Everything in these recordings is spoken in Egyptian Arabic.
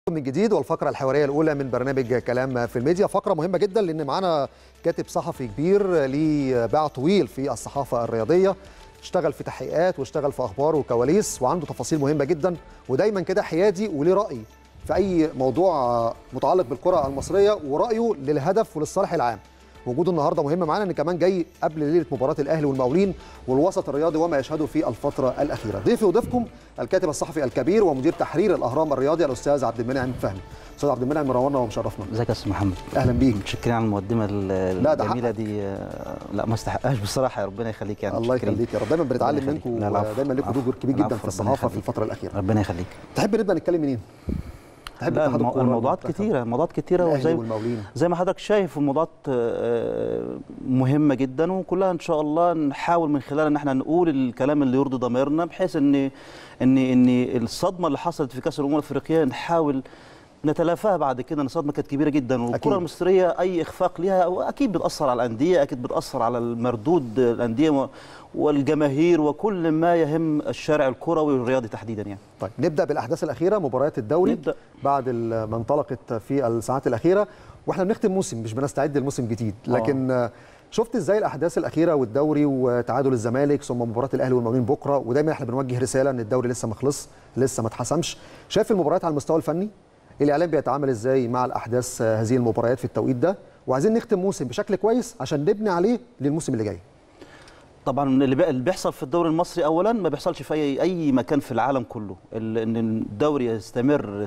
من جديد والفقرة الحوارية الأولى من برنامج كلام في الميديا فقرة مهمة جدا لأن معانا كاتب صحفي كبير ليه باع طويل في الصحافة الرياضية اشتغل في تحقيقات واشتغل في أخبار وكواليس وعنده تفاصيل مهمة جدا ودايما كده حيادي وليه رأي في أي موضوع متعلق بالكرة المصرية ورأيه للهدف وللصالح العام وجوده النهارده مهم معانا ان كمان جاي قبل ليله مباراه الاهلي والمقاولين والوسط الرياضي وما يشهده في الفتره الاخيره. ضيفي وضيفكم الكاتب الصحفي الكبير ومدير تحرير الاهرام الرياضي الاستاذ عبد المنعم فهمي. استاذ عبد المنعم منورنا ومشرفنا. ازيك يا استاذ محمد اهلا بيك. متشكرين على المقدمه ال- لا، ده الجميله حقك. دي آه، لا ما استحقهاش بصراحه يا ربنا يخليك يعني الله متشكرين. يخليك يا رب دايما بنتعلم ربنا يخليك. منكم لا، العفو. ودايما لكم العفو. دور كبير جدا العفو، في ربنا الصحافه في يخليك. الفتره الاخيره. ربنا يخليك تحب نبدا نتكلم منين؟ تحب لا اتحاد المو- الكورة الموضوعات والمنتخب؟ كتيره الموضوعات كتيره الاهلي وزي والمقاولين زي ما حضرتك شايف الموضوعات آه، مهمه جدا وكلها ان شاء الله نحاول من خلال ان احنا نقول الكلام اللي يرضي ضميرنا بحيث ان ان ان الصدمه اللي حصلت في كاس الامم الافريقيه نحاول نتلافاها بعد كده ان الصدمه كانت كبيره جدا أكيد. والكره المصريه اي اخفاق ليها اكيد بتاثر على الانديه اكيد بتاثر على المردود الانديه و- والجماهير وكل ما يهم الشارع الكروي والرياضي تحديدا يعني طيب نبدا بالاحداث الاخيره مباريات الدوري نبدأ. بعد ال- ما انطلقت في الساعات الاخيره واحنا بنختم موسم مش بنستعد لموسم جديد آه. لكن آه، شفت ازاي الاحداث الاخيره والدوري وتعادل الزمالك ثم مباراه الاهلي والمقاولين بكره ودايما احنا بنوجه رساله ان الدوري لسه ما خلص لسه ما اتحسمش شايف المباريات على المستوى الفني الاعلام بيتعامل ازاي مع الاحداث آه، هذه المباريات في التوقيت ده وعايزين نختم موسم بشكل كويس عشان نبني عليه للموسم اللي جاي طبعا اللي بي- اللي بيحصل في الدوري المصري اولا ما بيحصلش في اي اي مكان في العالم كله ال- ان الدوري يستمر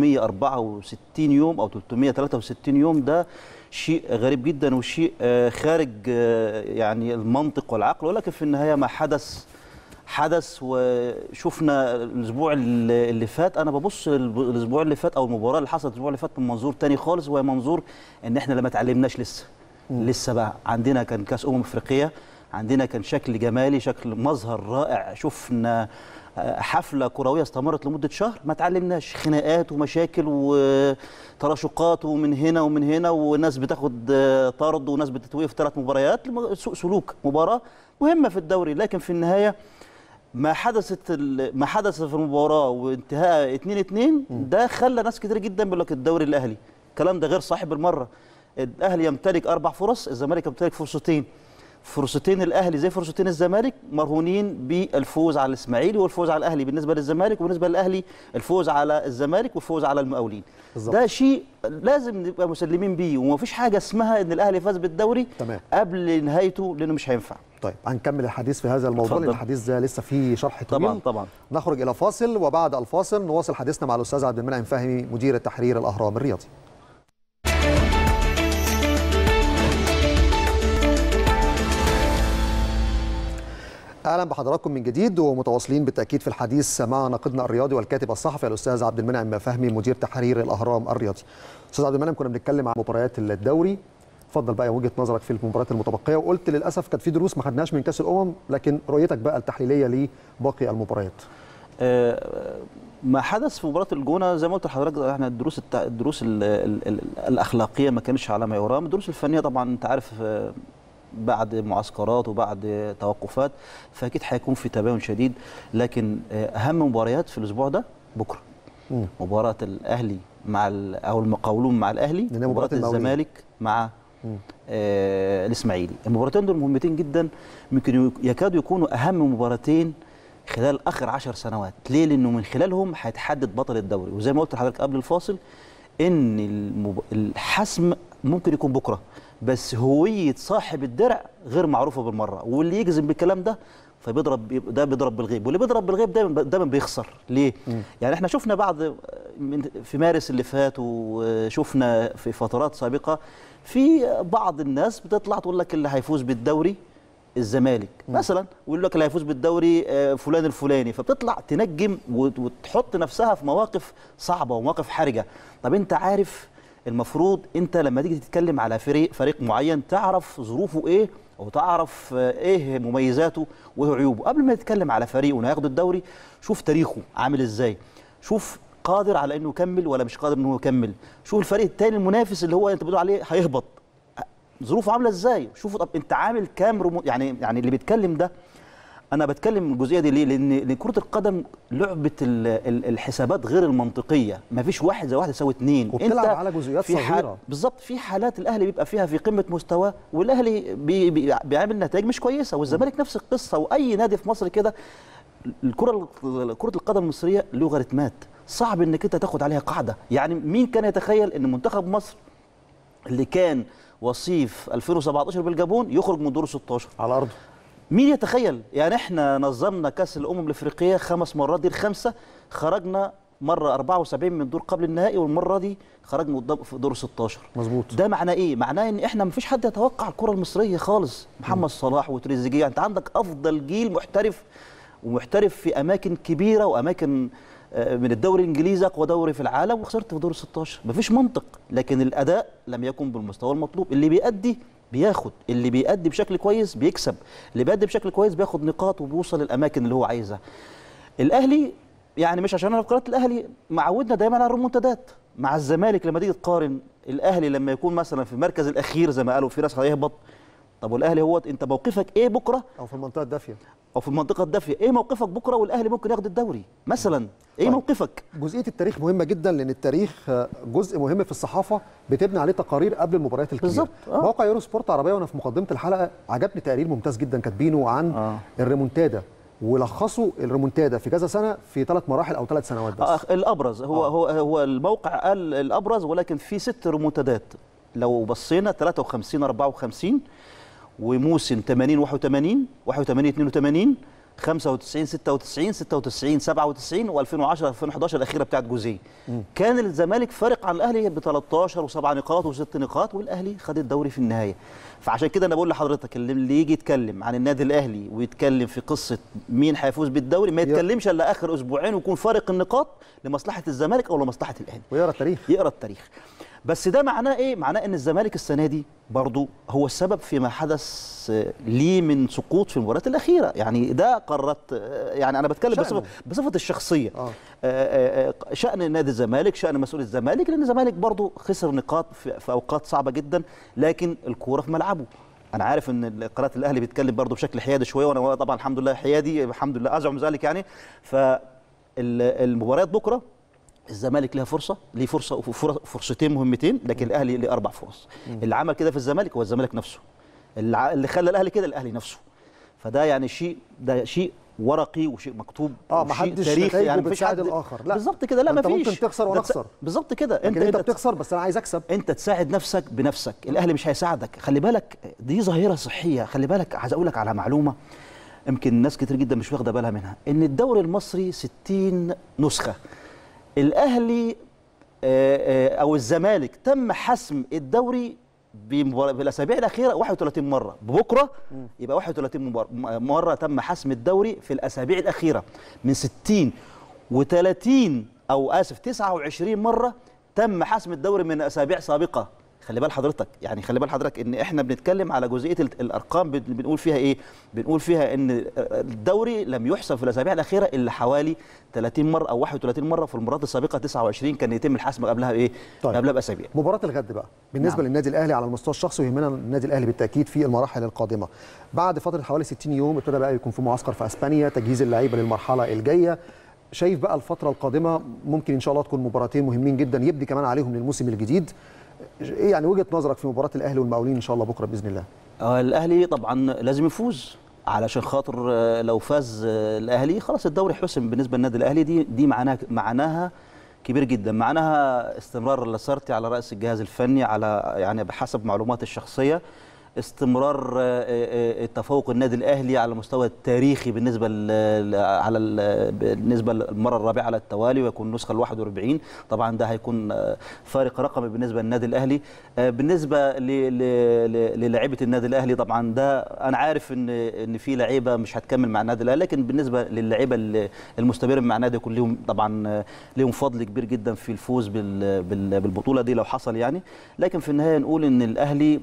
364 يوم او 363 يوم ده شيء غريب جدا وشيء آه، خارج آه، يعني المنطق والعقل ولكن في النهايه ما حدث حدث وشفنا الاسبوع اللي اللي فات انا ببص الب- الاسبوع اللي فات او المباراه اللي حصلت الاسبوع اللي فات من منظور تاني خالص وهي منظور ان احنا لما اتعلمناش لسه لسه بقى عندنا كان كاس امم افريقيه عندنا كان شكل جمالي شكل مظهر رائع شفنا آه، حفله كرويه استمرت لمده شهر ما اتعلمناش خناقات ومشاكل وتراشقات ومن هنا ومن هنا وناس بتاخد آه، طرد وناس بتتوقف ثلاث مباريات لم- سوء سلوك مباراه مهمه في الدوري لكن في النهايه ما حدثت ال- ما حدث في المباراه وانتهاء 2 2 ده خلى ناس كتير جدا بيقول لك الدوري الاهلي الكلام ده غير صحيح بالمره الاهلي يمتلك اربع فرص الزمالك يمتلك فرصتين فرصتين الاهلي زي فرصتين الزمالك مرهونين بالفوز على الاسماعيلي والفوز على الاهلي بالنسبه للزمالك وبالنسبه للاهلي الفوز على الزمالك والفوز على المقاولين بالظبط. ده شيء لازم نبقى مسلمين بيه ومفيش حاجه اسمها ان الاهلي فاز بالدوري تمام. قبل نهايته لانه مش هينفع طيب هنكمل الحديث في هذا الموضوع لان اتفضل. الحديث ده لسه فيه شرح طويل طبعا طبعا نخرج الى فاصل وبعد الفاصل نواصل حديثنا مع الاستاذ عبد المنعم فهمي مدير التحرير الاهرام الرياضي اهلا بحضراتكم من جديد ومتواصلين بالتاكيد في الحديث مع ناقدنا الرياضي والكاتب الصحفي الاستاذ عبد المنعم فهمي مدير تحرير الاهرام الرياضي. استاذ عبد المنعم كنا بنتكلم عن مباريات الدوري اتفضل بقى وجهه نظرك في المباريات المتبقيه وقلت للاسف كانت في دروس ما خدناش من كاس الامم لكن رؤيتك بقى التحليليه لباقي المباريات. آه، ما حدث في مباراه الجونه زي ما قلت لحضرتك احنا الدروس التع... الدروس ال... ال... ال... الاخلاقيه ما كانتش على ما يرام الدروس الفنيه طبعا انت عارف آه، بعد معسكرات وبعد توقفات فاكيد هيكون في تباين شديد لكن آه، اهم مباريات في الاسبوع ده بكره مم. مباراه الاهلي مع ال... او المقاولون مع الاهلي لأنها مباراة مباراه المقاولين. الزمالك مع مم. آه الاسماعيلي المباراتين دول مهمتين جدا ممكن يك- يكادوا يكونوا اهم مباراتين خلال اخر عشر سنوات ليه لانه من خلالهم هيتحدد بطل الدوري وزي ما قلت لحضرتك قبل الفاصل ان المب... الحسم ممكن يكون بكره بس هويه صاحب الدرع غير معروفه بالمره واللي يجزم بالكلام ده فبيضرب ده بيضرب بالغيب واللي بيضرب بالغيب دايما دايما بيخسر ليه يعني احنا شفنا بعض من في مارس اللي فات وشفنا في فترات سابقه في بعض الناس بتطلع تقول لك اللي هيفوز بالدوري الزمالك مثلا ويقول لك اللي هيفوز بالدوري آه، فلان الفلاني فبتطلع تنجم وت- وتحط نفسها في مواقف صعبه ومواقف حرجه طب انت عارف المفروض انت لما تيجي تتكلم على فريق فريق معين تعرف ظروفه ايه او تعرف آه، ايه مميزاته وايه عيوبه قبل ما تتكلم على فريق وانه هياخد الدوري شوف تاريخه عامل ازاي شوف قادر على انه يكمل ولا مش قادر انه يكمل شوف الفريق الثاني المنافس اللي هو انت بتقول عليه هيهبط ظروفه عامله ازاي شوفوا طب انت عامل كام رمو يعني يعني اللي بيتكلم ده انا بتكلم الجزئيه دي ليه لان لأن كره القدم لعبه ال- ال- الحسابات غير المنطقيه ما فيش واحد زي واحد يساوي اتنين وبتلعب على جزئيات في حال- صغيرة. بالظبط في حالات الاهلي بيبقى فيها في قمه مستواه والاهلي بي بي بيعمل نتائج مش كويسه والزمالك نفس القصه واي نادي في مصر كده الكره كره القدم المصريه له غريتمات صعب انك انت تاخد عليها قاعده يعني مين كان يتخيل ان منتخب مصر اللي كان وصيف 2017 بالجابون يخرج من دور 16 على ارضه مين يتخيل يعني احنا نظمنا كاس الامم الافريقيه خمس مرات دي الخمسه خرجنا مره 74 من دور قبل النهائي والمره دي خرجنا قدام في دور 16 مظبوط ده معناه ايه معناه ان احنا مفيش حد يتوقع الكره المصريه خالص محمد صلاح وتريزيجيه انت عندك افضل جيل محترف ومحترف في اماكن كبيره واماكن آه، من الدوري الانجليزي اقوى دوري في العالم وخسرت في دور 16 مفيش منطق لكن الاداء لم يكن بالمستوى المطلوب اللي بيأدي بياخد اللي بيأدي بشكل كويس بيكسب اللي بيأدي بشكل كويس بياخد نقاط وبيوصل للاماكن اللي هو عايزها الاهلي يعني مش عشان انا في قناه الاهلي معودنا دايما على الريمونتادات مع الزمالك لما تيجي تقارن الاهلي لما يكون مثلا في المركز الاخير زي ما قالوا في ناس هيهبط طب والاهلي هو انت موقفك ايه بكره او في المنطقه الدافيه او في المنطقه الدافيه ايه موقفك بكره والاهلي ممكن ياخد الدوري مثلا ايه طيب. موقفك جزئيه التاريخ مهمه جدا لان التاريخ آه، جزء مهم في الصحافه بتبني عليه تقارير قبل المباريات الكبيره بالظبط، آه. موقع يورو سبورت عربيه وانا في مقدمه الحلقه عجبني تقرير ممتاز جدا كاتبينه عن آه. الريمونتادا ولخصوا الريمونتادا في كذا سنه في ثلاث مراحل او ثلاث سنوات بس آه الابرز هو آه. هو هو الموقع قال الابرز ولكن في ست ريمونتادات لو بصينا 53 54 وموسم 80 81 81 82 95 96 96 97 و2010 2011 الاخيره بتاعت جوزيه كان الزمالك فارق عن الاهلي ب 13 و7 نقاط و6 نقاط والاهلي خد الدوري في النهايه فعشان كده انا بقول لحضرتك اللي اللي يجي يتكلم عن النادي الاهلي ويتكلم في قصه مين هيفوز بالدوري ما يتكلمش الا اخر اسبوعين ويكون فارق النقاط لمصلحه الزمالك او لمصلحه الاهلي ويقرا التاريخ يقرا التاريخ بس ده معناه ايه معناه ان الزمالك السنه دي برضو هو السبب فيما حدث آه، ليه من سقوط في المباريات الاخيره يعني ده قررت آه، يعني انا بتكلم شأنه. بصفه بصفه الشخصيه آه. آه، آه، آه، شان نادي الزمالك شان مسؤول الزمالك لان الزمالك برضو خسر نقاط في, في اوقات صعبه جدا لكن الكوره في ملعبه انا عارف ان قناه الاهلي بيتكلم برضو بشكل حيادي شويه وانا طبعا الحمد لله حيادي الحمد لله ازعم ذلك يعني فالمباريات بكره الزمالك لها فرصه ليه فرصه فر- فرصتين مهمتين لكن الاهلي ليه اربع فرص اللي عمل كده في الزمالك هو الزمالك نفسه اللي ع- اللي خلى الاهلي كده الاهلي نفسه فده يعني شيء ده شيء ورقي وشيء مكتوب اه وشيء محدش تاريخي نتائجه يعني مفيش بتساعد حد الآخر. لا. بالظبط كده لا أنت مفيش ممكن تخسر وأنا ده تس- أخسر. بالظبط كده لكن انت تس- بتخسر بس انا عايز اكسب انت تساعد نفسك بنفسك الاهلي مش هيساعدك خلي بالك دي ظاهره صحيه خلي بالك عايز اقول لك على معلومه يمكن ناس كتير جدا مش واخده بالها منها ان الدوري المصري 60 نسخه الاهلي آه، آه، او الزمالك تم حسم الدوري بمبار- بالاسابيع الاخيره 31 مره بكره يبقى 31 مبار- م- مره تم حسم الدوري في الاسابيع الاخيره من 60 و30 او اسف 29 مره تم حسم الدوري من اسابيع سابقه خلي بال حضرتك يعني خلي بال حضرتك ان احنا بنتكلم على جزئيه ال- الارقام بن- بنقول فيها ايه بنقول فيها ان الدوري لم يحسم في الاسابيع الاخيره الا حوالي 30 مره او 31 مره في المباريات السابقه 29 كان يتم الحسم قبلها بايه طيب. قبلها باسابيع مباراة الغد بقى بالنسبة نعم. للنادي الأهلي على المستوى الشخصي ويهمنا النادي الأهلي بالتأكيد في المراحل القادمة بعد فترة حوالي 60 يوم ابتدى بقى يكون في معسكر في أسبانيا تجهيز اللعيبة للمرحلة الجاية شايف بقى الفترة القادمة ممكن إن شاء الله تكون مباراتين مهمين جدا يبدي كمان عليهم للموسم الجديد إيه يعني وجهة نظرك في مباراة الأهلي والمقاولين إن شاء الله بكرة بإذن الله آه، الاهلي طبعا لازم يفوز علشان خاطر آه، لو فاز آه، الاهلي خلاص الدوري حسم بالنسبه للنادي الاهلي دي دي معناها معناها كبير جدا معناها استمرار لاسارتي على راس الجهاز الفني على يعني بحسب معلوماتي الشخصيه استمرار آه، آه، التفوق النادي الاهلي على المستوى التاريخي بالنسبه ل- على ال- بالنسبه للمره الرابعه على التوالي ويكون النسخه ال 41 طبعا ده هيكون آه، فارق رقمي بالنسبه للنادي الاهلي آه، بالنسبه ل- ل- ل- للاعيبه النادي الاهلي طبعا ده انا عارف ان ان في لعيبه مش هتكمل مع النادي الاهلي لكن بالنسبه للعيبه ال- المستمرين مع النادي يكون لهم طبعا آه، لهم فضل كبير جدا في الفوز بال- بال- بالبطوله دي لو حصل يعني لكن في النهايه نقول ان الاهلي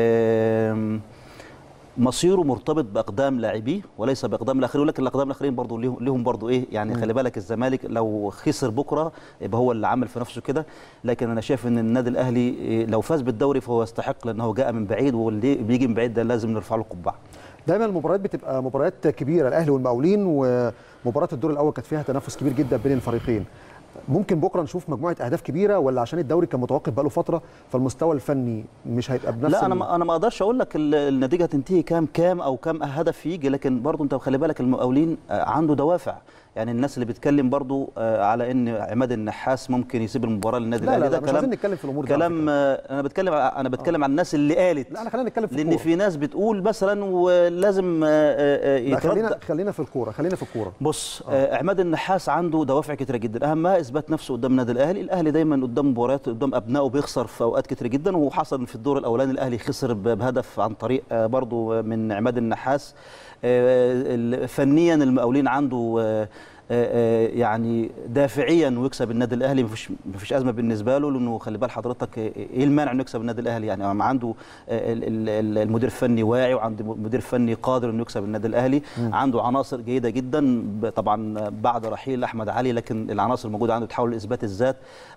آم، مصيره مرتبط باقدام لاعبيه وليس باقدام الاخرين ولكن الاقدام الاخرين برضه ليهم ليهم برضه ايه يعني خلي بالك الزمالك لو خسر بكره يبقى هو اللي عمل في نفسه كده لكن انا شايف ان النادي الاهلي إيه، لو فاز بالدوري فهو يستحق لانه جاء من بعيد واللي بيجي من بعيد ده لازم نرفع له قبعه دايما المباريات بتبقى مباريات كبيره الاهلي والمقاولين ومباراه الدور الاول كانت فيها تنافس كبير جدا بين الفريقين ممكن بكره نشوف مجموعه اهداف كبيره ولا عشان الدوري كان متوقف بقاله فتره فالمستوى الفني مش هيبقى بنفس لا انا ال- ما انا ما اقدرش اقول لك ال- النتيجه هتنتهي كام كام او كام هدف يجي لكن برضو انت خلي بالك المقاولين آه، عنده دوافع يعني الناس اللي بتتكلم برضو آه، على ان عماد النحاس ممكن يسيب المباراه للنادي لا لا, الاهلي لا ده مش عايزين كلام نتكلم في الامور دي على كلام فكرة. آه، انا بتكلم انا بتكلم عن الناس اللي قالت لا انا خلينا نتكلم في لان الكوره في ناس بتقول مثلا ولازم آه، آه، آه، لا يترد خلينا خلينا في الكوره خلينا في الكوره بص آه. عماد النحاس عنده دوافع كتيره جدا اهمها اثبات نفسه قدام النادي الاهلي الاهلي دايما قدام مباريات قدام ابنائه بيخسر في اوقات كتيره جدا وحصل في الدور الاولاني الاهلي خسر ب- بهدف عن طريق آه، برضو من عماد النحاس آه، ال- فنيا المقاولين عنده آه، آه، آه، يعني دافعيا ويكسب النادي الاهلي مفيش مفيش ازمه بالنسبه له لانه خلي بال حضرتك آه، ايه المانع انه يكسب النادي الاهلي يعني عم عنده آه، ال- ال- ال- المدير الفني واعي وعنده مدير فني قادر انه يكسب النادي الاهلي عنده عناصر جيده جدا ب- طبعا بعد رحيل احمد علي لكن العناصر الموجوده عنده تحاول لاثبات الذات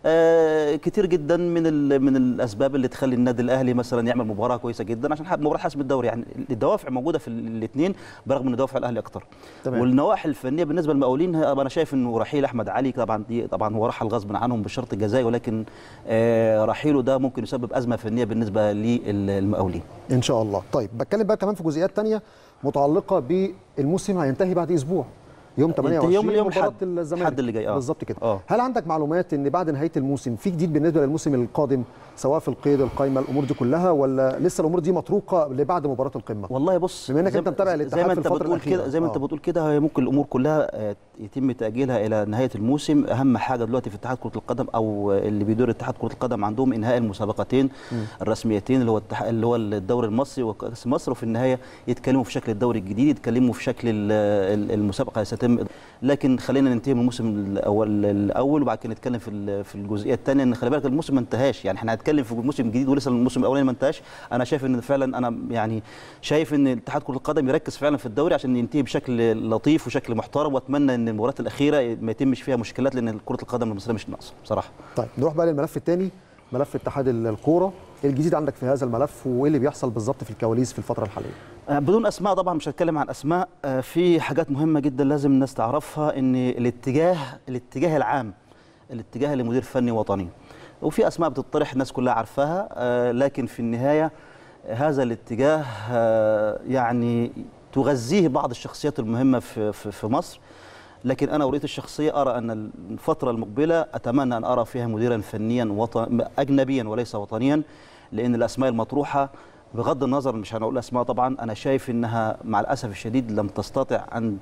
آه، كتير جدا من ال- من الاسباب اللي تخلي النادي الاهلي مثلا يعمل مباراه كويسه جدا عشان حب- مباراه حسم الدوري يعني الدوافع موجوده في الاثنين برغم ان دوافع الاهلي اكتر تمام. والنواحي الفنيه بالنسبه للمقاولين هي- انا شايف انه رحيل احمد علي طبعا دي طبعا هو رحل غصب عنهم بشرط الجزائي ولكن آه، رحيله ده ممكن يسبب ازمه فنيه بالنسبه للمقاولين ان شاء الله طيب بتكلم بقى كمان في جزئيات تانية متعلقه بالموسم هينتهي بعد اسبوع يوم 28 يوم- يوم مباراة الحد- الزمالك الحد اللي جاي، آه. بالظبط كده آه. هل عندك معلومات ان بعد نهايه الموسم في جديد بالنسبه للموسم القادم سواء في القيد القائمه الامور دي كلها ولا لسه الامور دي مطروقه لبعد مباراه القمه والله بص بما إنك زي أنت ما- متابع زي الاتحاد ما في انت الفترة بتقول الأخيرة. كده زي ما انت آه. بتقول كده هي ممكن الامور كلها آه، يتم تاجيلها الى نهايه الموسم اهم حاجه دلوقتي في اتحاد كره القدم او اللي بيدير اتحاد كره القدم عندهم انهاء المسابقتين الرسميتين اللي هو التح- اللي هو الدوري المصري وكاس مصر وفي النهايه يتكلموا في شكل الدوري الجديد يتكلموا في شكل ال- ال- المسابقه اللي ستتم لكن خلينا ننتهي من الموسم الاول الاول وبعد كده نتكلم في ال- في الجزئيه الثانيه ان خلي بالك الموسم ما انتهاش يعني احنا هنتكلم في موسم جديد ولسه الموسم الاولاني ما انتهاش انا شايف ان فعلا انا يعني شايف ان اتحاد كره القدم يركز فعلا في الدوري عشان ينتهي بشكل لطيف وشكل محترم واتمنى ان المباريات الاخيره ما يتمش فيها مشكلات لان كره القدم المصريه مش ناقصه بصراحه طيب نروح بقى للملف الثاني ملف اتحاد الكوره إيه الجديد عندك في هذا الملف وايه اللي بيحصل بالظبط في الكواليس في الفتره الحاليه آه، بدون اسماء طبعا مش هتكلم عن اسماء آه، في حاجات مهمه جدا لازم الناس تعرفها ان الاتجاه الاتجاه العام الاتجاه لمدير فني وطني وفي اسماء بتطرح الناس كلها عارفاها آه، لكن في النهايه هذا الاتجاه آه، يعني تغذيه بعض الشخصيات المهمه في في في مصر لكن انا اريد الشخصيه ارى ان الفتره المقبله اتمنى ان ارى فيها مديرا فنيا وطن اجنبيا وليس وطنيا لان الاسماء المطروحه بغض النظر مش هنقول اسماء طبعا انا شايف انها مع الاسف الشديد لم تستطع ان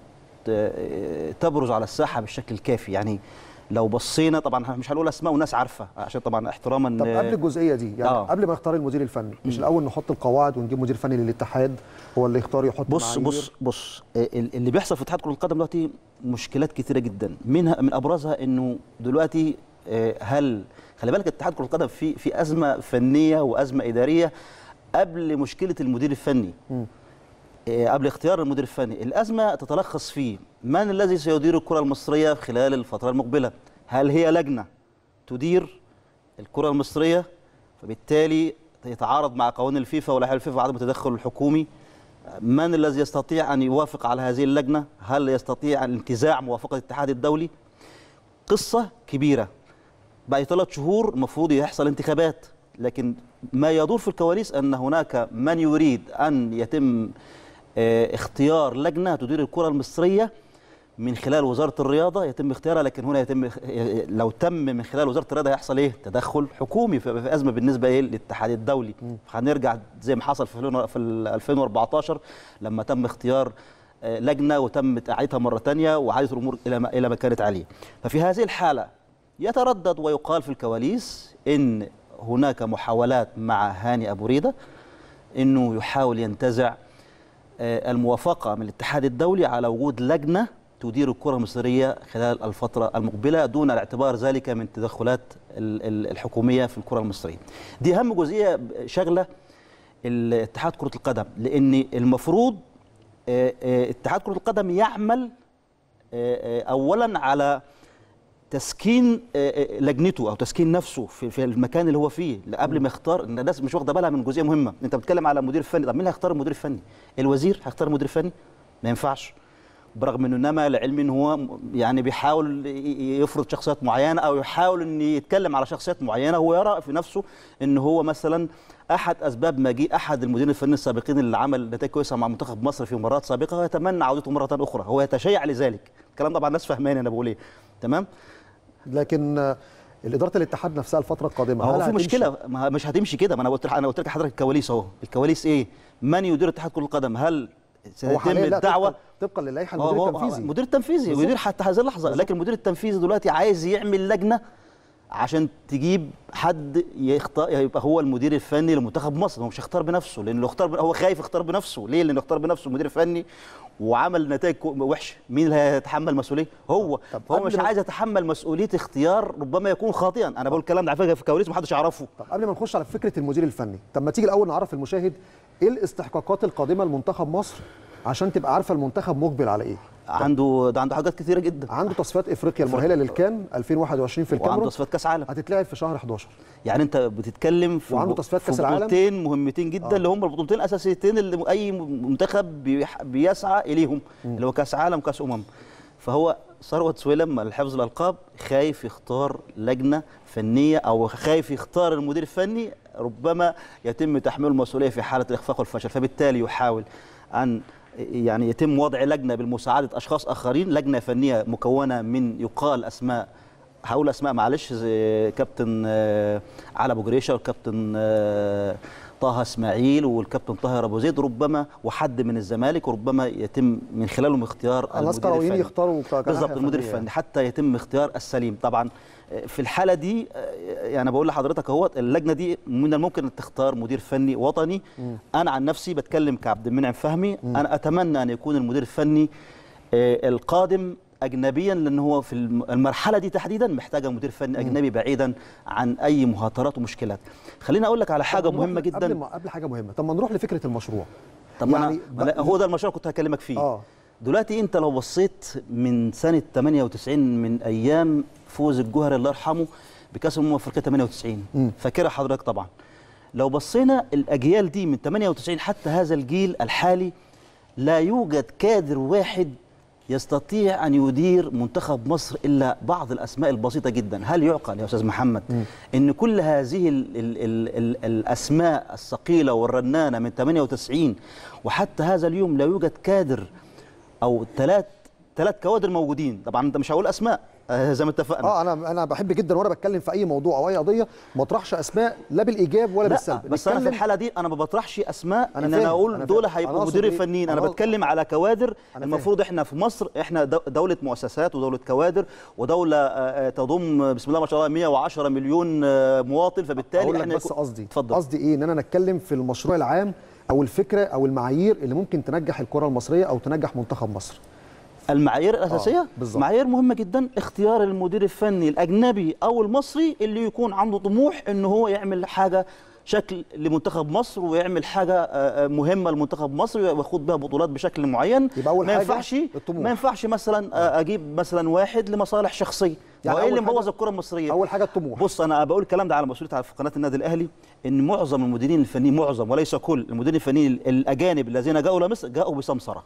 ت- تبرز على الساحه بالشكل الكافي يعني لو بصينا طبعا إحنا مش هنقول اسماء وناس عارفه عشان طبعا احتراما طب قبل الجزئيه دي يعني آه. قبل ما نختار المدير الفني مش الاول نحط القواعد ونجيب مدير فني للاتحاد هو اللي يختار يحط بص معايير؟ بص بص ال- اللي بيحصل في اتحاد كره القدم دلوقتي مشكلات كتيره جدا منها من ابرزها انه دلوقتي آه، هل خلي بالك اتحاد كره القدم في في ازمه فنيه وازمه اداريه قبل مشكله المدير الفني مم. آه، قبل اختيار المدير الفني الازمه تتلخص في من الذي سيدير الكره المصريه خلال الفتره المقبله هل هي لجنه تدير الكره المصريه فبالتالي يتعارض مع قوانين الفيفا ولائحه الفيفا وعدم التدخل الحكومي من الذي يستطيع ان يوافق على هذه اللجنه هل يستطيع انتزاع موافقه الاتحاد الدولي قصه كبيره بعد ثلاث شهور المفروض يحصل انتخابات لكن ما يدور في الكواليس ان هناك من يريد ان يتم آه، اختيار لجنه تدير الكره المصريه من خلال وزاره الرياضه يتم اختيارها لكن هنا يتم لو تم من خلال وزاره الرياضه هيحصل ايه؟ تدخل حكومي في في ازمه بالنسبه ايه للاتحاد الدولي هنرجع زي ما حصل في الفين- في ال 2014 لما تم اختيار آه، لجنه وتم اعادتها مره ثانيه وعادت الامور الى ما الى ما كانت عليه ففي هذه الحاله يتردد ويقال في الكواليس ان هناك محاولات مع هاني ابو ريده انه يحاول ينتزع آه، الموافقه من الاتحاد الدولي على وجود لجنه تدير الكره المصريه خلال الفتره المقبله دون الاعتبار ذلك من التدخلات ال- ال- الحكوميه في الكره المصريه. دي اهم جزئيه شغله الاتحاد كره القدم لان المفروض آه، آه، اتحاد كره القدم يعمل آه، آه، اولا على تسكين آه، آه، لجنته او تسكين نفسه في في المكان اللي هو فيه قبل ما يختار ان الناس مش واخده بالها من جزئيه مهمه انت بتتكلم على مدير فني طب مين اللي هيختار المدير الفني الوزير هيختار المدير الفني ما ينفعش برغم انه انما لعلم ان هو م- يعني بيحاول ي- ي- يفرض شخصيات معينه او يحاول ان يتكلم على شخصيات معينه هو يرى في نفسه ان هو مثلا احد اسباب مجيء احد المديرين الفنيين السابقين اللي عمل نتائج كويسه مع منتخب مصر في مرات سابقه ويتمنى عودته مره اخرى هو يتشيع لذلك الكلام طبعا الناس فاهماني انا بقول ايه تمام لكن آه، الاداره الاتحاد نفسها الفتره القادمه هو هل في هتمشي؟ مشكله ما مش هتمشي كده ما انا قلت انا قلت لك حضرتك الكواليس اهو الكواليس ايه من يدير اتحاد كره القدم هل هو سيتم حاليا لا الدعوه طبقا- طبقا للائحه هو- المدير هو- التنفيذي المدير التنفيذي بالظبط. مدير حتى هذه اللحظه لكن المدير التنفيذي دلوقتي عايز يعمل لجنه عشان تجيب حد يختار يبقى هو المدير الفني لمنتخب مصر هو مش هيختار بنفسه لانه لو اختار هو خايف يختار بنفسه ليه لانه اختار بنفسه مدير فني وعمل نتائج كو- وحشه مين اللي هيتحمل مسؤوليه هو طب هو قبل مش ما- عايز يتحمل مسؤوليه اختيار ربما يكون خاطئا انا بقول الكلام ده على فكره في كواليس محدش يعرفه طب قبل ما نخش على فكره المدير الفني طب ما تيجي الاول نعرف المشاهد ايه الاستحقاقات القادمه لمنتخب مصر عشان تبقى عارفه المنتخب مقبل على ايه عنده ده عنده حاجات كتيره جدا عنده تصفيات افريقيا المؤهله للكان 2021 في وعنده الكاميرون تصفيات كاس عالم هتتلعب في شهر 11 يعني انت بتتكلم في وعنده ب- تصفيات في كأس العالم. بطولتين مهمتين جدا آه. اللي هم البطولتين الاساسيتين اللي اي منتخب بيح- بيسعى اليهم اللي هو كاس عالم وكاس امم فهو ثروت سويلم لحفظ الالقاب خايف يختار لجنه فنيه او خايف يختار المدير الفني ربما يتم تحميل المسؤوليه في حاله الاخفاق والفشل فبالتالي يحاول ان يعني يتم وضع لجنه بالمساعده اشخاص اخرين لجنه فنيه مكونه من يقال اسماء هقول اسماء معلش زي كابتن آه، علي ابو جريشه والكابتن آه، طه اسماعيل والكابتن طاهر ابو زيد ربما وحد من الزمالك وربما يتم من خلالهم اختيار الناس المدير كرويين الفني. يختاروا ك- كناحية بالظبط المدير فنية الفني حتى يتم اختيار السليم طبعا آه، في الحاله دي آه، يعني بقول لحضرتك اهو اللجنه دي من الممكن ان تختار مدير فني وطني انا عن نفسي بتكلم كعبد المنعم فهمي انا اتمنى ان يكون المدير الفني آه، القادم اجنبيا لان هو في الم- المرحله دي تحديدا محتاجه مدير فني اجنبي بعيدا عن اي مهاترات ومشكلات خليني اقول لك على حاجه طب نروح مهمه ل- جدا قبل ما قبل حاجه مهمه طب ما نروح لفكره المشروع طب يعني يعني أنا ما أنا- هو ده المشروع كنت هكلمك فيه اه دلوقتي انت لو بصيت من سنه 98 من ايام فوز الجوهري الله يرحمه بكاس الامم الافريقيه 98 مم. فاكرها حضرتك طبعا لو بصينا الاجيال دي من 98 حتى هذا الجيل الحالي لا يوجد كادر واحد يستطيع ان يدير منتخب مصر الا بعض الاسماء البسيطه جدا هل يعقل يا استاذ محمد ان كل هذه ال ال ال ال الاسماء الثقيله والرنانه من 98 وحتى هذا اليوم لا يوجد كادر او ثلاث ثلاث كوادر موجودين طبعا انت مش هقول اسماء آه، زي ما اتفقنا اه انا انا بحب جدا وانا بتكلم في اي موضوع او اي قضيه ما اطرحش اسماء لا بالايجاب ولا لا بالسلب بس انا في نتكلم- الحاله دي انا ما بطرحش اسماء أنا ان فاهم، انا اقول أنا دول فاهم. أنا هيبقوا أقصد مدير إيه؟ الفنيين انا أنا بتكلم على كوادر أنا المفروض احنا في مصر احنا دو- دوله مؤسسات ودوله كوادر ودوله آه، آه، تضم بسم الله ما شاء الله 110 مليون آه، مواطن فبالتالي اقول لك احنا بس يكون- قصدي اتفضل قصدي ايه ان انا نتكلم في المشروع العام او الفكره او المعايير اللي ممكن تنجح الكره المصريه او تنجح منتخب مصر المعايير الاساسيه بالظبط. معايير مهمه جدا اختيار المدير الفني الاجنبي او المصري اللي يكون عنده طموح ان هو يعمل حاجه شكل لمنتخب مصر ويعمل حاجه آه، آه، مهمه لمنتخب مصر وياخد بها بطولات بشكل معين يبقى أول ما حاجة ينفعش الطموح. ما ينفعش مثلا آه، اجيب مثلا واحد لمصالح شخصيه يعني يعني ايه أول اللي حاجة- مبوظ الكره المصريه اول حاجه الطموح بص انا بقول الكلام ده على مسؤوليه على- في قناه النادي الاهلي ان معظم المديرين الفنيين معظم وليس كل المديرين الفنيين الاجانب الذين جاءوا الى مصر جاءوا بسمسره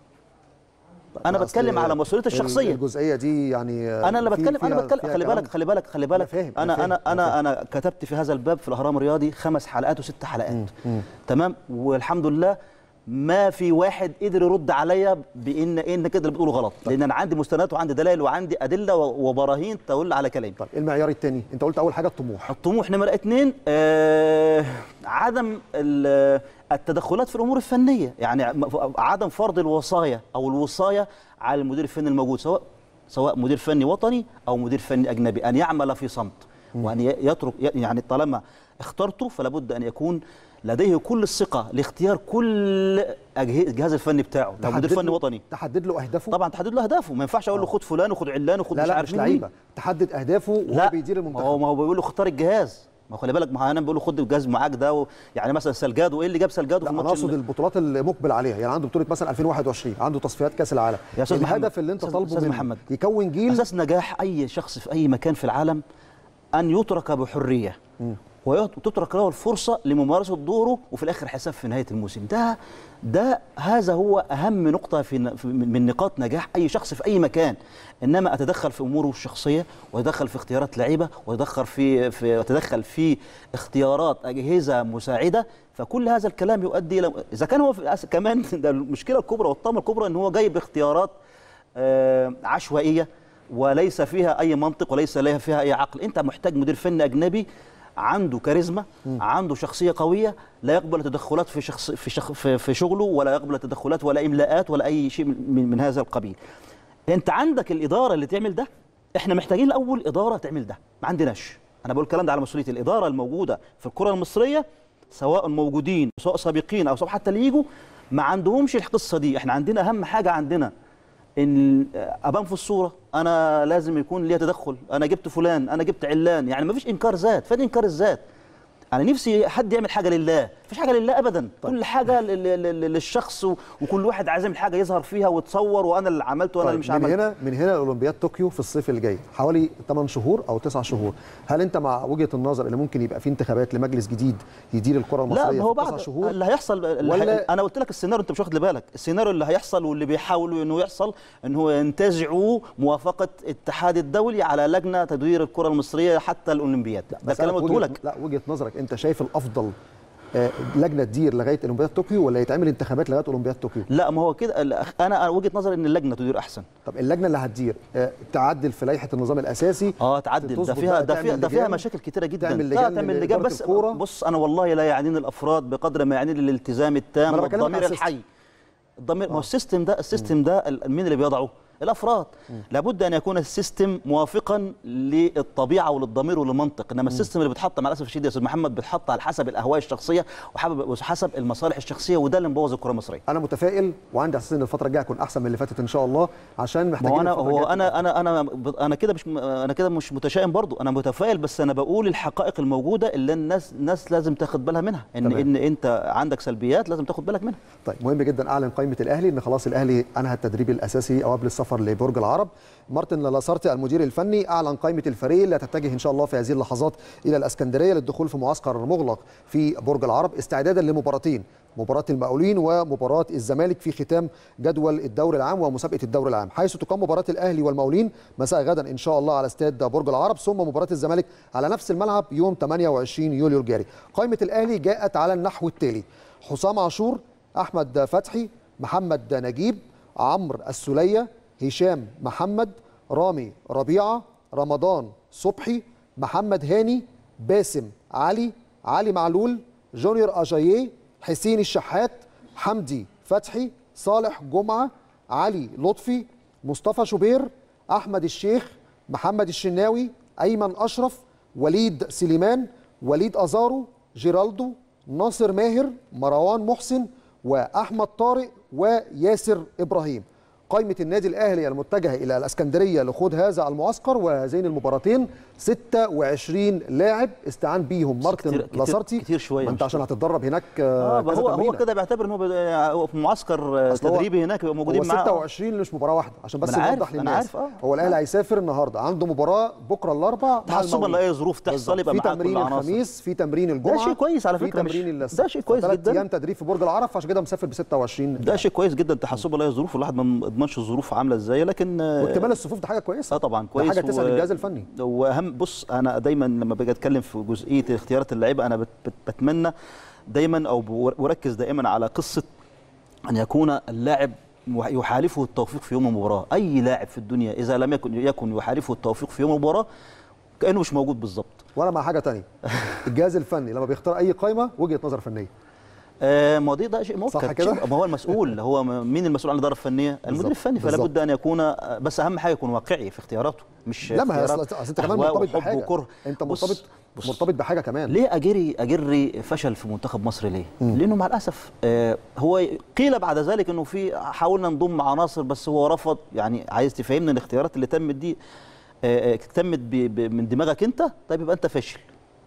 انا أصل بتكلم على مسؤوليتي الشخصيه الجزئيه دي يعني انا اللي في- بتكلم انا فيها- بتكلم فيها خلي كلام. بالك خلي بالك خلي بالك فاهم، أنا انا فاهم، انا أنا انا انا كتبت في هذا الباب في الاهرام الرياضي خمس حلقات وست حلقات تمام والحمد لله ما في واحد قدر يرد عليا بان إيه ان كده اللي بتقوله غلط لان انا عندي مستندات وعندي دلائل وعندي ادله و- وبراهين تدل على كلامي طيب المعيار الثاني انت قلت اول حاجه الطموح الطموح نمرة اتنين آه عدم ال- التدخلات في الامور الفنيه يعني م- عدم فرض الوصايا او الوصايه على المدير الفني الموجود سواء سواء مدير فني وطني او مدير فني اجنبي ان يعمل في صمت وان ي- يترك ي- يعني طالما اخترته فلا بد ان يكون لديه كل الثقه لاختيار كل أجه- الجهاز الفني بتاعه لو مدير تحدد فني له- وطني تحدد له اهدافه طبعا تحدد له اهدافه ما ينفعش اقول له خد فلان وخد علان وخد لا مش لا عارف مش مين ومين. لعيبه تحدد اهدافه وهو لا بيدير ما هو المنتخب ما هو بيقول له اختار الجهاز ما خلي بالك ما انا بيقولوا خد الجهاز معاك ده و... يعني مثلا سلجادو ايه اللي جاب سلجادو لا في انا الماتش اقصد ال- البطولات اللي مقبل عليها يعني عنده بطوله مثلا 2021 عنده تصفيات كاس العالم يا أستاذ الهدف محمد، اللي انت أستاذ- طالبه أستاذ منه محمد. يكون جيل اساس نجاح اي شخص في اي مكان في العالم ان يترك بحريه وتترك له الفرصه لممارسه دوره وفي الاخر حساب في نهايه الموسم ده ده هذا هو اهم نقطه في في- من نقاط نجاح اي شخص في اي مكان انما اتدخل في اموره الشخصيه واتدخل في اختيارات لعيبه واتدخل في في اتدخل في اختيارات اجهزه مساعده فكل هذا الكلام يؤدي الى اذا كان هو في كمان ده المشكله الكبرى والطامه الكبرى ان هو جاي باختيارات آه، عشوائيه وليس فيها اي منطق وليس لها فيها اي عقل انت محتاج مدير فني اجنبي عنده كاريزما عنده شخصيه قويه لا يقبل تدخلات في شخص في شخ في, في شغله ولا يقبل تدخلات ولا املاءات ولا اي شيء من, من هذا القبيل انت عندك الاداره اللي تعمل ده احنا محتاجين الاول اداره تعمل ده ما عندناش انا بقول الكلام ده على مسؤوليه الاداره الموجوده في الكره المصريه سواء موجودين سواء سابقين او سواء حتى اللي يجوا ما عندهمش القصه دي احنا عندنا اهم حاجه عندنا ان ابان في الصوره انا لازم يكون ليا تدخل انا جبت فلان انا جبت علان يعني ما فيش انكار ذات فين انكار الذات انا نفسي حد يعمل حاجه لله مفيش حاجه لله ابدا طيب. كل حاجه لل- لل- للشخص و- وكل واحد عايز يعمل حاجه يظهر فيها وتصور وانا اللي عملت وانا طيب اللي مش من عملت هنا من هنا اولمبياد طوكيو في الصيف اللي جاي حوالي 8 شهور او 9 شهور هل انت مع وجهه النظر اللي ممكن يبقى في انتخابات لمجلس جديد يدير الكره المصريه لا ما هو في 9 بعد شهور اللي هيحصل اللي ولا- هي... انا قلت لك السيناريو انت مش واخد بالك السيناريو اللي هيحصل واللي بيحاولوا انه يحصل ان هو ينتزعوا موافقه الاتحاد الدولي على لجنه تدوير الكره المصريه حتى الاولمبياد ده بس كلام أنا قلته وجهة- لك لا وجهه نظرك انت شايف الافضل آه، لجنه تدير لغايه اولمبياد طوكيو ولا يتعمل انتخابات لغايه اولمبياد طوكيو لا ما هو كده ال- انا أنا وجهه نظري ان اللجنه تدير احسن طب اللجنه اللي هتدير آه، تعدل في لائحه النظام الاساسي اه تعدل ده تظبط فيها بقى ده فيها تعمل ده فيها لجان، مشاكل كتيره جدا تعمل لا لجان تعمل لجان لإدارة بس الكورة. بص انا والله لا يعنيني الافراد بقدر ما يعنيني الالتزام التام ما أنا بكلمك والضمير على السيستم. الحي الضمير ما هو السيستم ده السيستم ده ال- مين اللي بيضعه الافراد لابد ان يكون السيستم موافقا للطبيعه وللضمير وللمنطق انما السيستم اللي بيتحط مع الاسف الشديد يا استاذ محمد بيتحط على حسب الاهواء الشخصيه وحسب وحسب المصالح الشخصيه وده اللي مبوظ الكره المصريه انا متفائل وعندي احساس ان الفتره الجايه هتكون احسن من اللي فاتت ان شاء الله عشان ما محتاجين هو انا الفترة هو الجاية انا انا انا انا كده مش انا كده مش متشائم برضو انا متفائل بس انا بقول الحقائق الموجوده اللي الناس الناس لازم تاخد بالها منها ان تمام. ان انت عندك سلبيات لازم تاخد بالك منها طيب مهم جدا اعلن قائمه الاهلي ان خلاص الاهلي انهى التدريب الاساسي او قبل السفر لبرج العرب مارتن لاسارتي المدير الفني اعلن قائمه الفريق اللي هتتجه ان شاء الله في هذه اللحظات الى الاسكندريه للدخول في معسكر مغلق في برج العرب استعدادا لمباراتين مباراة المقاولين ومباراة الزمالك في ختام جدول الدوري العام ومسابقة الدوري العام حيث تقام مباراة الأهلي والمقاولين مساء غدا إن شاء الله على استاد برج العرب ثم مباراة الزمالك على نفس الملعب يوم 28 يوليو الجاري قائمة الأهلي جاءت على النحو التالي حسام عاشور أحمد فتحي محمد نجيب عمرو السلية هشام محمد رامي ربيعة رمضان صبحي محمد هاني باسم علي علي معلول جونيور أجاييه حسين الشحات حمدي فتحي صالح جمعة علي لطفي مصطفى شوبير أحمد الشيخ محمد الشناوي أيمن أشرف وليد سليمان وليد أزارو جيرالدو ناصر ماهر مروان محسن وأحمد طارق وياسر إبراهيم قائمة النادي الأهلي المتجهة إلى الأسكندرية لخوض هذا المعسكر وهذين المباراتين 26 لاعب استعان بيهم مارتن كتير- كتير- لاسارتي كتير شوية ما مش انت عشان كتير. هتتدرب هناك اه كذا هو هو تمرينة. كده بيعتبر ان هو بي- هو في معسكر آه، أصل هو- تدريبي هناك يبقى موجودين هو معاه 26 مش مباراه واحده عشان بس ما أنا نوضح عارف، أنا للناس عارف، آه. هو الاهلي هيسافر النهارده عنده مباراه بكره الاربعاء مع تحسبا المقاولين. لاي ظروف تحصل بالظبط. يبقى في معاك تمرين كل العناصر. الخميس في تمرين الجمعه شيء كويس على في فكرة، مش- تمرين السبت. ده شيء كويس فثلاث جدا. ايام تدريب في برج العرب فعشان كده مسافر ب 26 ده شيء كويس جدا تحسبا لاي ظروف الواحد ما يضمنش الظروف عامله ازاي لكن آه، واكتمال الصفوف ده حاجه كويسه اه طبعا ده كويس حاجه تسعد الجهاز الفني واهم بص انا دايما لما باجي اتكلم في جزئيه اختيارات اللعيبه انا بت- بت- بتمنى دايما او بور- بركز دائما على قصه ان يكون اللاعب مح- يحالفه التوفيق في يوم المباراه اي لاعب في الدنيا اذا لم يكن يكن يحالفه التوفيق في يوم المباراه كانه مش موجود بالظبط وانا مع حاجه تانية الجهاز الفني لما بيختار اي قائمه وجهه نظر فنيه آه، ما هو دي ده شيء مؤكد صح كده؟ شيء- ما هو المسؤول هو م- مين المسؤول عن الاداره الفنيه المدير بالظبط، الفني فلا بالظبط. بد ان يكون بس اهم حاجه يكون واقعي في اختياراته مش لا ما هي اختيارات اصل أصل انت كمان أهواء مرتبط وحب بحاجه وكره انت بص- مرتبط بص. مرتبط بحاجه كمان ليه اجري اجري فشل في منتخب مصر ليه؟ لانه مع الاسف آه هو قيل بعد ذلك انه في حاولنا نضم عناصر بس هو رفض يعني عايز تفهمنا ان الاختيارات اللي تمت دي آه آه، تمت ب- ب- من دماغك انت طيب يبقى انت فاشل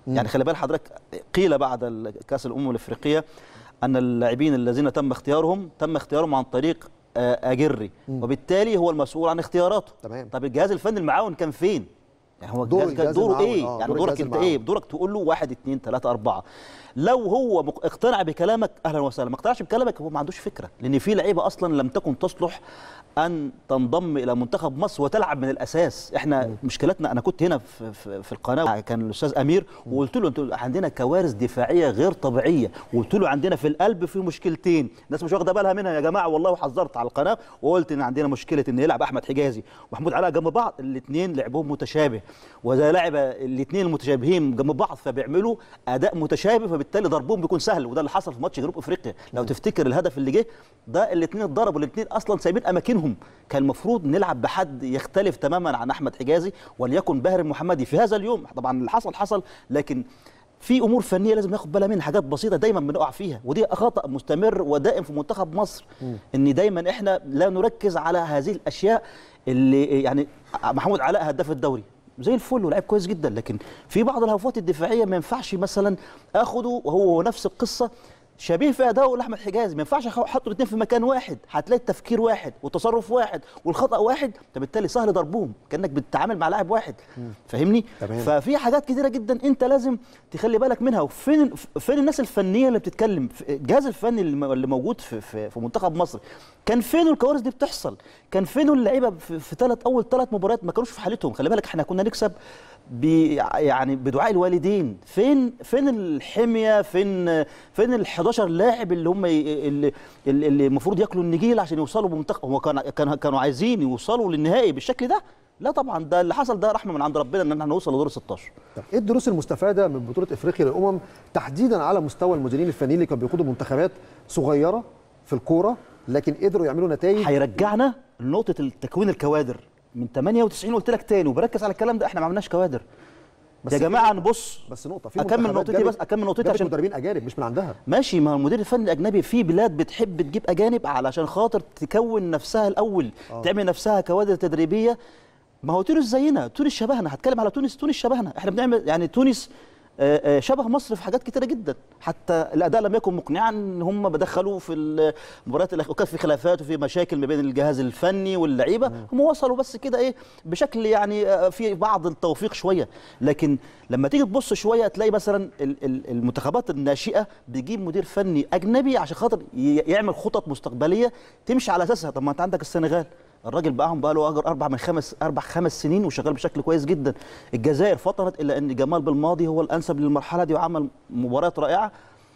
يعني خلي بال حضرتك قيل بعد ال- كاس الامم الافريقيه ان اللاعبين الذين تم اختيارهم تم اختيارهم عن طريق آه، اجري وبالتالي هو المسؤول عن اختياراته تمام. طب الجهاز الفني المعاون كان فين يعني هو دور الجهاز كان الجهاز دوره المعاون، ايه آه، يعني دور دورك الجهاز انت ايه المعاون. دورك تقول له واحد اتنين تلاته اربعه لو هو مق- اقتنع بكلامك اهلا وسهلا ما اقتنعش بكلامك هو ما عندوش فكره لان في لعيبه اصلا لم تكن تصلح ان تنضم الى منتخب مصر وتلعب من الاساس احنا مشكلتنا انا كنت هنا في, في, في القناه كان الاستاذ امير وقلت له انتوا عندنا كوارث دفاعيه غير طبيعيه وقلت له عندنا في القلب في مشكلتين الناس مش واخده بالها منها يا جماعه والله وحذرت على القناه وقلت ان عندنا مشكله ان يلعب احمد حجازي ومحمود علاء جنب بعض الاثنين لعبهم متشابه واذا لعب الاثنين المتشابهين جنب بعض فبيعملوا اداء متشابه فبالتالي ضربهم بيكون سهل وده اللي حصل في ماتش جنوب افريقيا لو تفتكر الهدف اللي جه ده الاثنين اتضربوا الاثنين اصلا سايبين اماكنهم كان المفروض نلعب بحد يختلف تماما عن احمد حجازي وليكن باهر المحمدي في هذا اليوم طبعا اللي حصل حصل لكن في امور فنيه لازم ناخد بالنا منها حاجات بسيطه دايما بنقع فيها ودي خطا مستمر ودائم في منتخب مصر ان دايما احنا لا نركز على هذه الاشياء اللي يعني محمود علاء هداف الدوري زي الفل ولاعب كويس جدا لكن في بعض الهفوات الدفاعيه ما ينفعش مثلا اخده وهو نفس القصه شبيه في اداؤه لاحمد حجازي ما ينفعش احط الاثنين في مكان واحد هتلاقي التفكير واحد والتصرف واحد والخطا واحد فبالتالي سهل ضربهم كانك بتتعامل مع لاعب واحد فاهمني تمام. ففي حاجات كتيره جدا انت لازم تخلي بالك منها وفين فين الناس الفنيه اللي بتتكلم في- الجهاز الفني اللي م- اللي موجود في في, في منتخب مصر كان فين الكوارث دي بتحصل كان فين اللعيبه في, في ثلاث اول ثلاث مباريات ما كانوش في حالتهم خلي بالك احنا كنا نكسب ب يعني بدعاء الوالدين فين فين الحميه فين فين ال 11 لاعب اللي هم ي- اللي اللي اللي المفروض ياكلوا النجيل عشان يوصلوا بمنتخب هو كان كان كانوا عايزين يوصلوا للنهائي بالشكل ده لا طبعا ده اللي حصل ده رحمه من عند ربنا ان احنا نوصل لدور ال 16 طب ايه الدروس المستفاده من بطوله افريقيا للامم تحديدا على مستوى المديرين الفنيين اللي كانوا بيقودوا منتخبات صغيره في الكوره لكن قدروا يعملوا نتائج هيرجعنا لنقطه التكوين الكوادر من 98 قلت لك تاني وبركز على الكلام ده احنا ما عملناش كوادر بس يا في- جماعه نبص بس نقطه في اكمل منتخبات نقطتي جابت- بس اكمل نقطتي جابت عشان مدربين اجانب مش من عندها ماشي ما هو المدير الفني الاجنبي في بلاد بتحب تجيب اجانب علشان خاطر تكون نفسها الاول آه. تعمل نفسها كوادر تدريبيه ما هو تونس زينا تونس شبهنا هتكلم على تونس تونس شبهنا احنا بنعمل يعني تونس آه، آه، شبه مصر في حاجات كتيره جدا حتى الاداء لم يكن مقنعا ان هم بدخلوا في المباريات الأخ- وكان في خلافات وفي مشاكل ما بين الجهاز الفني واللعيبه هم وصلوا بس كده ايه بشكل يعني آه، في بعض التوفيق شويه لكن لما تيجي تبص شويه تلاقي مثلا ال- ال- المنتخبات الناشئه بيجيب مدير فني اجنبي عشان خاطر ي- يعمل خطط مستقبليه تمشي على اساسها طب ما انت عندك السنغال الراجل معاهم بقى له اجر اربع من خمس اربع خمس سنين وشغال بشكل كويس جدا الجزائر فطنت الا ان جمال بالماضي هو الانسب للمرحله دي وعمل مباريات رائعه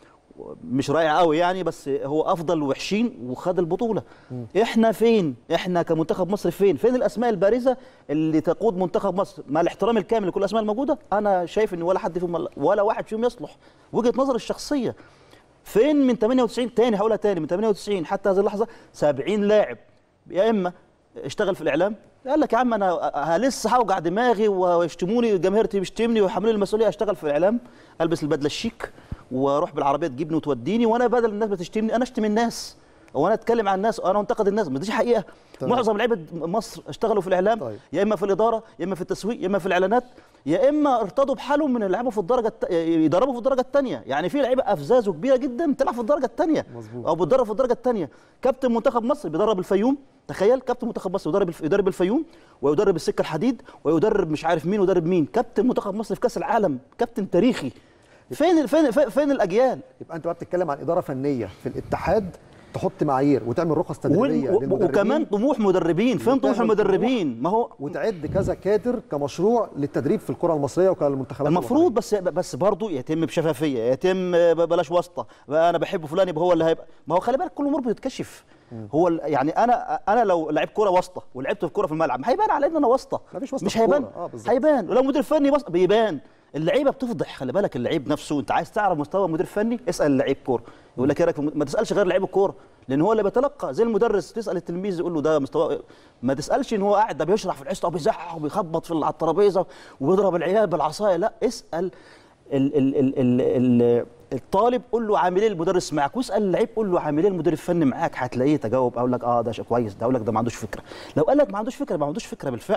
مش رائع قوي يعني بس هو افضل وحشين وخد البطوله احنا فين احنا كمنتخب مصر فين فين الاسماء البارزه اللي تقود منتخب مصر مع الاحترام الكامل لكل الاسماء الموجوده انا شايف ان ولا حد فيهم ولا واحد فيهم يصلح وجهه نظري الشخصيه فين من 98 تاني هقولها تاني من 98 حتى هذه اللحظه 70 لاعب يا اما اشتغل في الاعلام قال لك يا عم انا ه- لسه هوجع دماغي ويشتموني جماهيرتي بتشتمني ويحملوني المسؤوليه اشتغل في الاعلام البس البدله الشيك واروح بالعربيه تجيبني وتوديني وانا بدل الناس بتشتمني انا اشتم الناس وانا اتكلم عن الناس وانا انتقد الناس ما دي حقيقه تمام. معظم لعيبه مصر اشتغلوا في الاعلام طيب. يا اما في الاداره يا اما في التسويق يا اما في الاعلانات يا اما ارتضوا بحالهم من يلعبوا في الدرجه الت... يدربوا في الدرجه الثانيه يعني في لعيبه افزازه كبيره جدا بتلعب في الدرجه الثانيه مظبوط. او بتدرب في الدرجه الثانيه كابتن منتخب مصر بيدرب الفيوم تخيل كابتن منتخب مصر يدرب الف... يدرب الفيوم ويدرب السكه الحديد ويدرب مش عارف مين ويدرب مين كابتن منتخب مصر في كاس العالم كابتن تاريخي فين فين فين, فين الاجيال يبقى انت بقى بتتكلم عن اداره فنيه في الاتحاد تحط معايير وتعمل رخص وال- تدريبيه و- للمدربين وكمان طموح مدربين فين طموح وتعمل المدربين ما هو وتعد كذا كادر كمشروع للتدريب في الكره المصريه وكالمنتخبات المفروض بس بس برضه يتم بشفافيه يتم ب- بلاش واسطه بقى انا بحب فلان يبقى هو اللي هيبقى ما هو خلي بالك كل امور بتتكشف هو ال- يعني انا انا لو لعيب كوره واسطه ولعبت في كوره في الملعب هيبان على ان انا واسطه مفيش واسطة مش في هيبان الكورة. آه، بالظبط. هيبان ولو مدير فني واسطه بيبان اللعيبه بتفضح خلي بالك اللعيب نفسه انت عايز تعرف مستوى مدير فني اسال لعيب كوره يقول لك ايه رايك في الم- ما تسالش غير لعيب الكوره لان هو اللي بيتلقى زي المدرس تسال التلميذ يقول له ده مستوى ما تسالش ان هو قاعد ده بيشرح في الحصه وبيزعق وبيخبط في على الترابيزه وبيضرب العيال بالعصايه لا اسال ال ال ال ال ال الطالب قول له عامل ايه المدرس معاك واسال اللعيب قول له عامل ايه المدير الفني معاك هتلاقيه تجاوب اقول لك اه ده شيء كويس ده اقول لك ده ما عندوش فكره لو قال لك ما عندوش فكره ما عندوش فكره بالفعل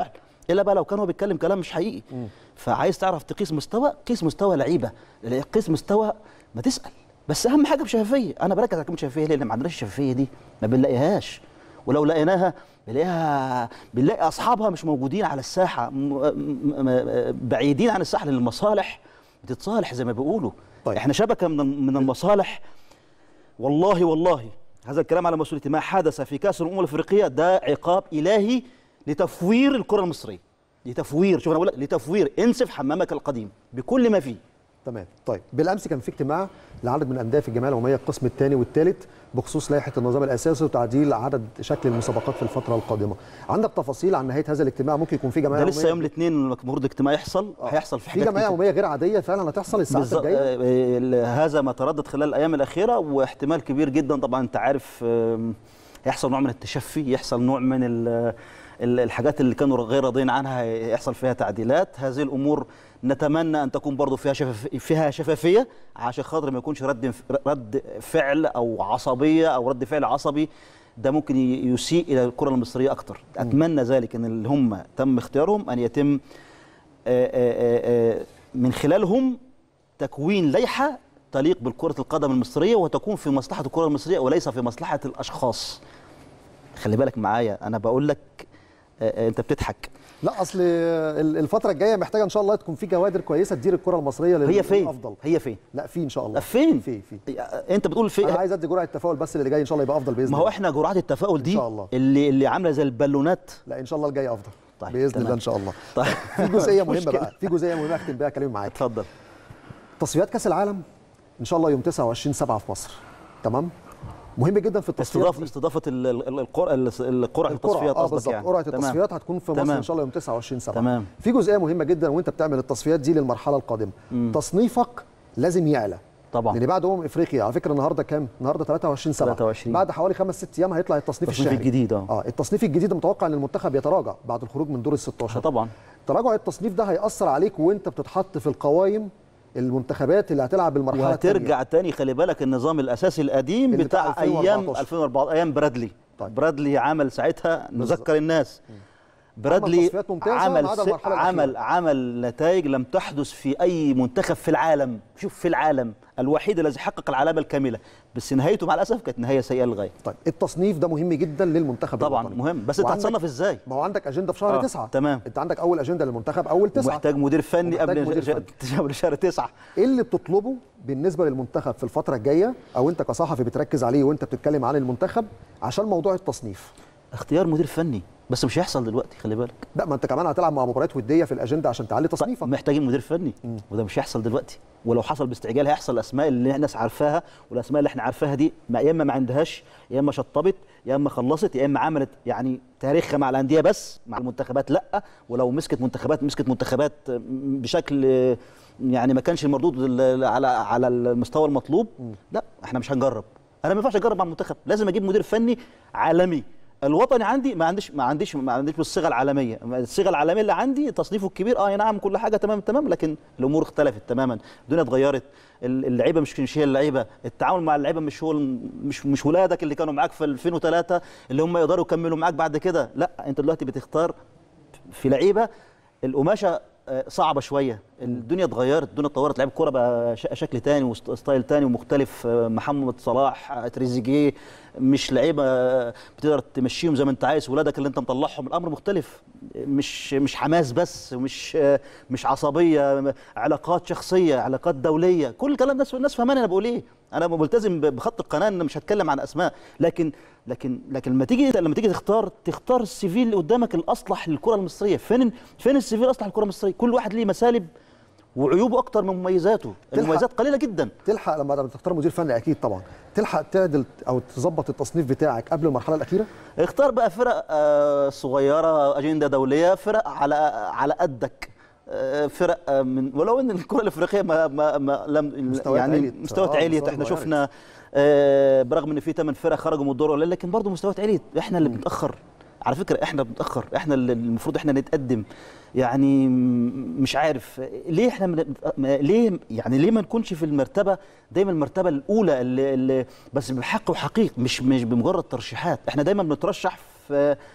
الا بقى لو كان هو بيتكلم كلام مش حقيقي فعايز تعرف تقيس مستوى قيس مستوى لعيبه قيس مستوى ما تسال بس اهم حاجه بشفافيه انا بركز على كلمه شفافيه ليه لان ما عندناش الشفافيه دي ما بنلاقيهاش ولو لقيناها بنلاقيها بنلاقي اصحابها مش موجودين على الساحه م- م- م- بعيدين عن الساحه لان المصالح بتتصالح زي ما بيقولوا طيب. طيب. احنا شبكه من من المصالح والله والله هذا الكلام على مسؤوليتي ما حدث في كاس الامم الافريقيه ده عقاب الهي لتفوير الكره المصريه لتفوير شوف انا بقول لك لتفوير انسف حمامك القديم بكل ما فيه تمام طيب بالامس كان في اجتماع لعدد من الانديه في الجمعيه العموميه القسم الثاني والثالث بخصوص لائحه النظام الاساسي وتعديل عدد شكل المسابقات في الفتره القادمه عندك تفاصيل عن نهايه هذا الاجتماع ممكن يكون في جمعيه ده لسه يوم الاثنين المفروض الاجتماع يحصل هيحصل في في حاجات جمعيه كتير. عموميه غير عاديه فعلا هتحصل الساعات بالظبط الجايه آه، آه، هذا ما تردد خلال الايام الاخيره واحتمال كبير جدا طبعا انت عارف آم، يحصل نوع من التشفي يحصل نوع من ال- ال- الحاجات اللي كانوا غير راضيين عنها يحصل فيها تعديلات هذه الامور نتمنى ان تكون برضو فيها شفاف فيها شفافيه عشان خاطر ما يكونش رد رد فعل او عصبيه او رد فعل عصبي ده ممكن ي- يسيء الى الكره المصريه اكتر اتمنى ذلك ان اللي هم تم اختيارهم ان يتم آه، آه، آه، من خلالهم تكوين لائحه تليق بالكره القدم المصريه وتكون في مصلحه الكره المصريه وليس في مصلحه الاشخاص خلي بالك معايا انا بقول لك آه، آه، انت بتضحك لا اصل ال- الفتره الجايه محتاجه ان شاء الله تكون في كوادر كويسه تدير الكره المصريه لل- هي فين للافضل هي فين لا في ان شاء الله فين في في انت بتقول في انا عايز ادي جرعه التفاؤل بس اللي جاي ان شاء الله يبقى افضل باذن ما هو الله احنا جرعات التفاؤل دي إن شاء الله. اللي اللي عامله زي البالونات لا ان شاء الله الجاي افضل طيب، باذن تمام. الله ان شاء الله طيب في جزئيه مش مهمه مشكلة. بقى في جزئيه مهمه اختم بيها كلامي معاك اتفضل تصفيات كاس العالم ان شاء الله يوم 29 7 في مصر تمام مهم جدا في التصفيات استضافه دي. استضافه ال- ال- القرعه القرعه القرعه التصفيات اه قصدك بالظبط يعني قرعه تمام. التصفيات هتكون في مصر تمام. ان شاء الله يوم 29 7 تمام. في جزئيه مهمه جدا وانت بتعمل التصفيات دي للمرحله القادمه تصنيفك لازم يعلى طبعا لان بعد امم افريقيا على فكره النهارده كام؟ النهارده 23 7 23. بعد حوالي خمس ست ايام هيطلع التصنيف التصنيف الشهري الجديد، اه. اه التصنيف الجديد متوقع ان المنتخب يتراجع بعد الخروج من دور ال 16 طبعا تراجع التصنيف ده هيأثر عليك وانت بتتحط في القوائم المنتخبات اللي هتلعب بالمرحله الثانيه وهترجع تاني خلي بالك النظام الاساسي القديم اللي بتاع, بتاع ايام 2014. 2004 ايام برادلي طيب. برادلي عمل ساعتها نذكر الناس برادلي تصفيات ممتازة عمل ما عدا س- المرحلة عمل عمل نتائج لم تحدث في اي منتخب في العالم شوف في العالم الوحيد الذي حقق العلامه الكامله بس نهايته مع الاسف كانت نهايه سيئه للغايه طيب التصنيف ده مهم جدا للمنتخب طبعا الوطني. مهم بس انت وعندك- هتصنف ازاي ما هو عندك اجنده في شهر آه، تسعة تمام. انت عندك اول اجنده للمنتخب اول تسعة محتاج مدير فني ومحتاج قبل مدير ش- قبل شهر تسعة ايه اللي بتطلبه بالنسبه للمنتخب في الفتره الجايه او انت كصحفي بتركز عليه وانت بتتكلم عن المنتخب عشان موضوع التصنيف اختيار مدير فني بس مش هيحصل دلوقتي خلي بالك لا ما انت كمان هتلعب مع مباريات وديه في الاجنده عشان تعلي تصنيفك محتاجين مدير فني وده مش هيحصل دلوقتي ولو حصل باستعجال هيحصل الاسماء اللي الناس عارفاها والاسماء اللي احنا عارفاها دي ما- يا اما ما عندهاش يا اما شطبت يا اما خلصت يا اما عملت يعني تاريخها مع الانديه بس مع المنتخبات لا ولو مسكت منتخبات مسكت منتخبات بشكل يعني ما كانش المردود ال- على على المستوى المطلوب لا احنا مش هنجرب انا ما ينفعش اجرب مع المنتخب لازم اجيب مدير فني عالمي الوطني عندي ما عنديش ما عنديش ما عنديش بالصيغه العالميه الصيغه العالميه اللي عندي تصنيفه الكبير اه نعم كل حاجه تمام تمام لكن الامور اختلفت تماما الدنيا اتغيرت ال- اللعيبه مش مش هي اللعيبه التعامل مع اللعيبه مش هو الم- مش مش ولادك اللي كانوا معاك في 2003 اللي هم يقدروا يكملوا معاك بعد كده لا انت دلوقتي بتختار في لعيبه القماشه آه، صعبه شويه الدنيا اتغيرت الدنيا اتطورت لعيب كوره بقى ش- شكل تاني وستايل تاني ومختلف آه، محمد صلاح آه، تريزيجيه مش لعيبه آه، بتقدر تمشيهم زي ما انت عايز ولادك اللي انت مطلعهم الامر مختلف مش مش حماس بس ومش آه، مش عصبيه علاقات شخصيه علاقات دوليه كل الكلام ده الناس فهماني انا بقول ايه انا ملتزم ب- بخط القناه ان مش هتكلم عن اسماء لكن لكن لكن لما تيجي لما تيجي تختار تختار السي اللي قدامك الاصلح للكره المصريه فين فين السي في الاصلح للكره المصريه كل واحد ليه مسالب وعيوبه اكتر من مميزاته تلحق. المميزات قليله جدا تلحق لما تختار مدير فني اكيد طبعا تلحق تعدل او تظبط التصنيف بتاعك قبل المرحله الاخيره اختار بقى فرق آه، صغيره اجنده دوليه فرق على على قدك آه، فرق آه، من ولو ان الكره الافريقيه ما ما, ما لم مستويات يعني عليت. مستويات آه، عليت مستويات احنا اتغيرت. شفنا آه، برغم ان في ثمان فرق خرجوا من الدور الاولاني لكن برضه مستويات عليت احنا اللي بنتاخر على فكره احنا بنتاخر احنا اللي المفروض احنا نتقدم يعني م- مش عارف ليه احنا من ليه يعني ليه ما نكونش في المرتبه دايما المرتبه الاولى اللي, اللي بس بحق وحقيق مش مش بمجرد ترشيحات احنا دايما بنترشح في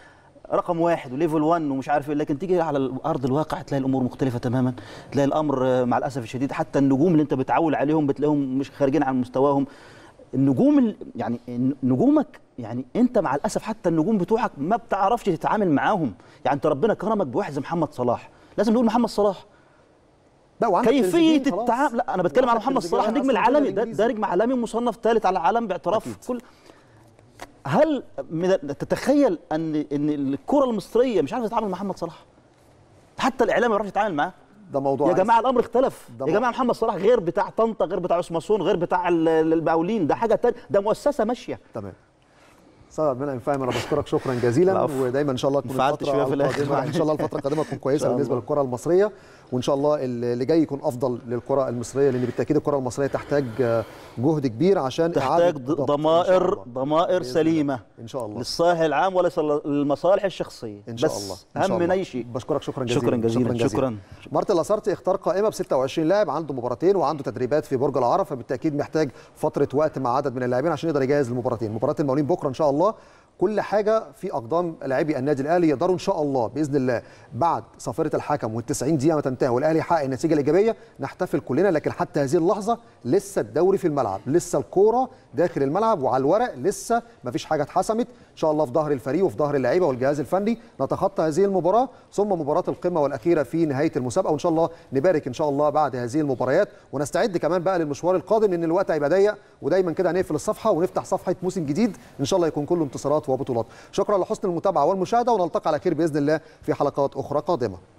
رقم واحد وليفل 1 ومش عارف ايه لكن تيجي على ارض الواقع تلاقي الامور مختلفه تماما تلاقي الامر آه، مع الاسف الشديد حتى النجوم اللي انت بتعول عليهم بتلاقيهم مش خارجين عن مستواهم النجوم ال- يعني ن- نجومك يعني انت مع الاسف حتى النجوم بتوعك ما بتعرفش تتعامل معاهم يعني انت ربنا كرمك بواحد زي محمد صلاح لازم نقول محمد صلاح لا وعندك كيفيه تريزيجيه خلاص. التعامل لا انا بتكلم على وعندك محمد تريزيجيه صلاح رايح النجم أصلاً العالمي الدوري ده, الإنجليزي. ده نجم عالمي مصنف ثالث على العالم باعتراف أكيد. كل هل من تتخيل ان ان الكره المصريه مش عارفه تتعامل مع محمد صلاح حتى الاعلام ما يعرفش يتعامل معاه ده موضوع يا عايز- جماعه الامر اختلف ده يا مو- جماعه محمد صلاح غير بتاع طنطا غير بتاع عثمان غير بتاع ال- ال- المقاولين ده حاجه تانية ده مؤسسه ماشيه تمام استاذ عبد المنعم فاهم انا بشكرك شكرا جزيلا العفو. ودايما ان شاء الله تكون انفعلت الفتره شوية في الآخر. القادمه ان شاء الله الفتره القادمه تكون إن كويسه شاء بالنسبه الله. للكره المصريه وان شاء الله اللي جاي يكون افضل للكره المصريه لان بالتاكيد الكره المصريه تحتاج آه، جهد كبير عشان تحتاج إعادة ض- ضبط. إن شاء ضمائر الله. ضمائر بإذن سليمه الله. ان شاء الله للصالح العام وليس للمصالح الشخصيه ان شاء بس الله إن شاء اهم من الله. اي شيء بشكرك شكرا جزيلا شكرا جزيلا شكرا مارتن لاسارتي اختار قائمه ب 26 لاعب عنده مباراتين وعنده تدريبات في برج العرب فبالتاكيد محتاج فتره وقت مع عدد من اللاعبين عشان يقدر يجهز المباراتين مباراه المقاولين بكره ان شاء الله كل حاجه في اقدام لاعبي النادي الاهلي يقدروا ان شاء الله باذن الله بعد صافره الحكم وال90 دقيقه ما تنتهي والاهلي يحقق النتيجه الايجابيه نحتفل كلنا لكن حتى هذه اللحظه لسه الدوري في الملعب لسه الكوره داخل الملعب وعلى الورق لسه ما فيش حاجه اتحسمت ان شاء الله في ظهر الفريق وفي ظهر اللعيبه والجهاز الفني نتخطى هذه المباراه ثم مباراه القمه والاخيره في نهايه المسابقه وان شاء الله نبارك ان شاء الله بعد هذه المباريات ونستعد كمان بقى للمشوار القادم لان الوقت هيبقى ضيق ودايما كده هنقفل الصفحه ونفتح صفحه موسم جديد ان شاء الله يكون كله انتصارات وبطولات شكرا لحسن المتابعه والمشاهده ونلتقي على خير باذن الله في حلقات اخرى قادمه